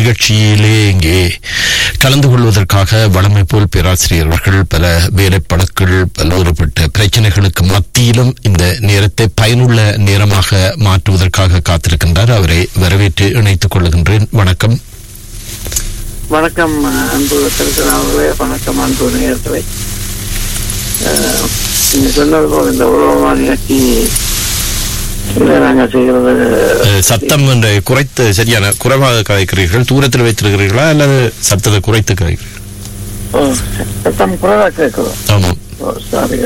நிகழ்ச்சியிலே இங்கே கலந்து கொள்வதற்காக வளமை போல் பேராசிரியர்கள் பல வேலைப்படக்கள் பல்வேறுபட்ட பிரச்சனைகளுக்கு மத்தியிலும் இந்த நேரத்தை பயனுள்ள நேரமாக மாற்றுவதற்காக காத்திருக்கின்றார் அவரை வரவேற்று இணைத்துக் கொள்கின்றேன் வணக்கம் வணக்கம் அன்பு திருத்தனாவர்களே வணக்கம் அன்பு நேயர்களே அஹ், நீங்க சொன்னது போல இந்த உலகமான நிகழ்ச்சி இதை நாங்கள் செய்கிறது அஹ், சத்தம் என்ற குறைத்து சரியான குறைவாக கதைக்கிறீர்கள் தூரத்தில் வைத்திருக்கிறீர்களா அல்லது சத்தத்தை குறைத்து கதைக்கிறீர்கள் ஓ, சத்தம் குறைவாக கேட்கிறோம் ஆமாம் ஓ, சாரி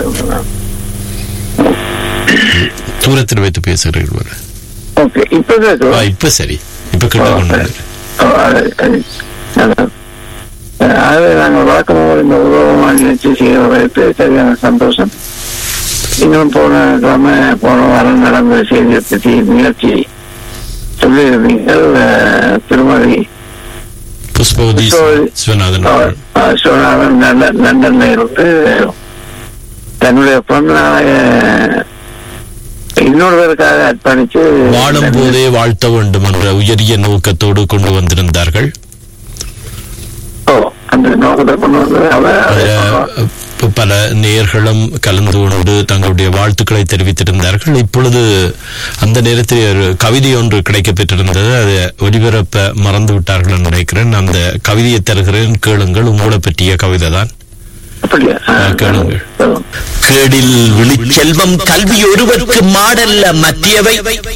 தூரத்தில் வைத்து பேசுகிறீர்கள் ஓகே இப்ப ஆ, கேட்கிறோம் இப்ப சரி இப்ப கிட்ட கொண்டு வந்து. ஓ, அது- அது- அதான். அஹ், ஆகவே நாங்கள் வழக்கமாக இந்த உலகமான நிகழ்ச்சி செய்கிறதற்கு சரியான சந்தோஷம் இன்னும் போன கிழமை போன வாரம் நடந்த செய்தியை பற்றி நிகழ்ச்சி சொல்லியிருந்தீங்கள் அஹ், திருமதி புஷ்பவதி புஷ்பவதி. சிவநாதன் அவர்கள். அஹ், சோழாவன் லண்டன் லண்டன்ல இருந்து தன்னுடைய பொண்ணாக இன்னொருவருக்காக அர்ப்பணித்து வாழும் போதே வாழ்த்த வேண்டும் என்ற உயரிய நோக்கத்தோடு கொண்டு வந்திருந்தார்கள் ஓ, அந்த நோக்கத்தை கொண்டு வந்து அவர் அதுல, அஹ், பல நேயர்களும் கலந்து கொண்டு தங்களுடைய வாழ்த்துக்களை தெரிவித்திருந்தார்கள் இப்பொழுது அந்த நேரத்தில் ஒரு கவிதை ஒன்று கிடைக்கப் பெற்றிருந்தது அதை ஒலிபரப்ப மறந்து விட்டார்கள் என்று நினைக்கிறேன் அந்த கவிதையை தருகிறேன் கேளுங்கள் உங்களை பற்றிய கவிதை தான் அப்படியா ஆ, கேளுங்கள். சொல்லுங்க. கேடில் விழிச்செல்வம் கல்வி ஒருவர்க்கு மாடல்ல மற்றியவை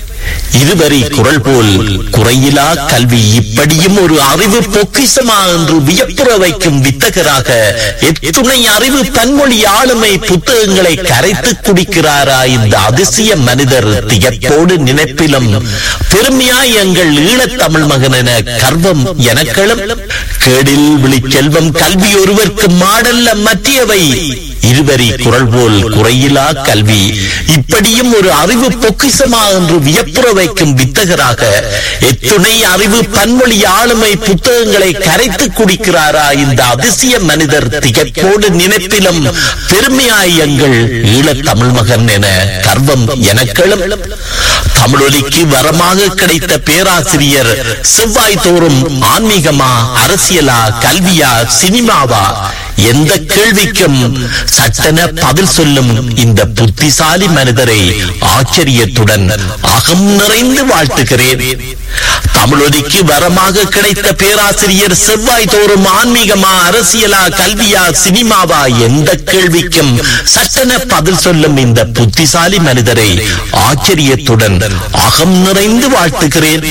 இருவரி குரல் போல் குறையிலா கல்வி இப்படியும் ஒரு அறிவு பொக்கிசமா என்று வியப்புற வைக்கும் வித்தகராக எத்துணை அறிவு பன்மொழி ஆளுமை புத்தகங்களை கரைத்து குடிக்கிறாரா இந்த அதிசய மனிதர் தியப்போடு நினைப்பிலும் பெருமையாய் எங்கள் ஈழத்தமிழ் மகன் என கர்வம் எனக்களும் கேடில் விழிச்செல்வம் கல்வி ஒருவர்க்கு மாடல்ல மற்றியவை இருவரி குரல் போல் குறையிலா கல்வி இப்படியும் ஒரு அறிவு பொக்கிசமா என்று வியப்புற வைக்கும் வித்தகராக எத்துணை அறிவு பன்மொழி ஆளுமை புத்தகங்களை கரைத்து குடிக்கிறாரா இந்த அதிசய மனிதர் திகப்போடு நினைப்பிலும் பெருமையாய் எங்கள் ஈழத் தமிழ் மகன் என கர்வம் எனக்களும் தமிழொலிக்கு வரமாக கிடைத்த பேராசிரியர் செவ்வாய் தோறும் ஆன்மீகமா அரசியலா கல்வியா சினிமாவா எந்த கேள்விக்கும் சட்டென பதில் சொல்லும் இந்த புத்திசாலி மனிதரை ஆச்சரியத்துடன் அகம் நிறைந்து வாழ்த்துகிறேன் தமிழொலிக்கு வரமாக கிடைத்த பேராசிரியர் செவ்வாய் தோறும் ஆன்மீகமா அரசியலா கல்வியா சினிமாவா எந்த கேள்விக்கும் சட்டென பதில் சொல்லும் இந்த புத்திசாலி மனிதரை ஆச்சரியத்துடன் அகம் நிறைந்து வாழ்த்துகிறேன்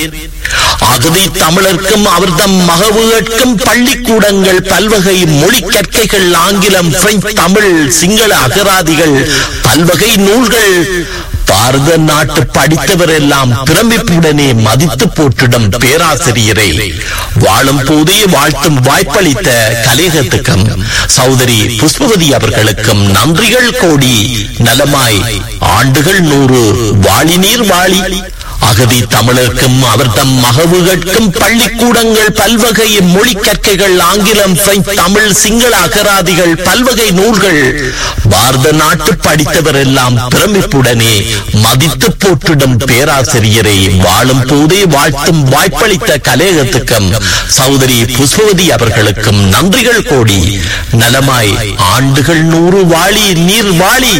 அகதி தமிழர்க்கும் அவர்தம் மகவுகட்கும் பள்ளிக்கூடங்கள் பல்வகை மொழி கற்கைகள் ஆங்கிலம் பிரெஞ்சு தமிழ் சிங்கள அகராதிகள் பல்வகை நூல்கள் பாரத நாட்டு படித்தவர் எல்லாம் பிரமிப்புடனே மதித்து போற்றிடும் பேராசிரியரை வாழும் போதே வாழ்த்தும் வாய்ப்பளித்த கலேகத்துக்கும் சௌதரி புஷ்பவதி அவர்களுக்கும் நன்றிகள் கோடி நலமாய் ஆண்டுகள் நூறு வாழி நீர் வாழி அகதி தமிழர்க்கும் அவர்தம் மகவுகட்கும் பள்ளிக்கூடங்கள் பல்வகை மொழி கற்கைகள் ஆங்கிலம் பிரெஞ்சு தமிழ் சிங்கள அகராதிகள் பல்வகை நூல்கள் பாரத நாட்டு படித்தவர் எல்லாம் பிரமிப்புடனே மதித்து போற்றிடும் பேராசிரியரை வாழும் போதே வாழ்த்தும் வாய்ப்பளித்த கலேகத்துக்கும் சௌதரி புஷ்பவதி அவர்களுக்கும் நன்றிகள் கோடி நலமாய் ஆண்டுகள் நூறு வாழி நீர் வாழி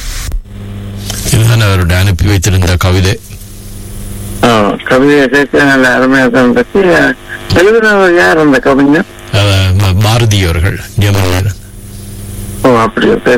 இதுதான் அவருடைய அனுப்பி வைத்திருந்த கவிதை ஓ, கவிதையை கேட்க நல்ல அருமையாக இருந்துச்சு எழுதினவர் யார் அந்த கவிஞர் அஹ், ம- பாரதி அவர்கள் ஜெயமோகன். ஓ அப்படி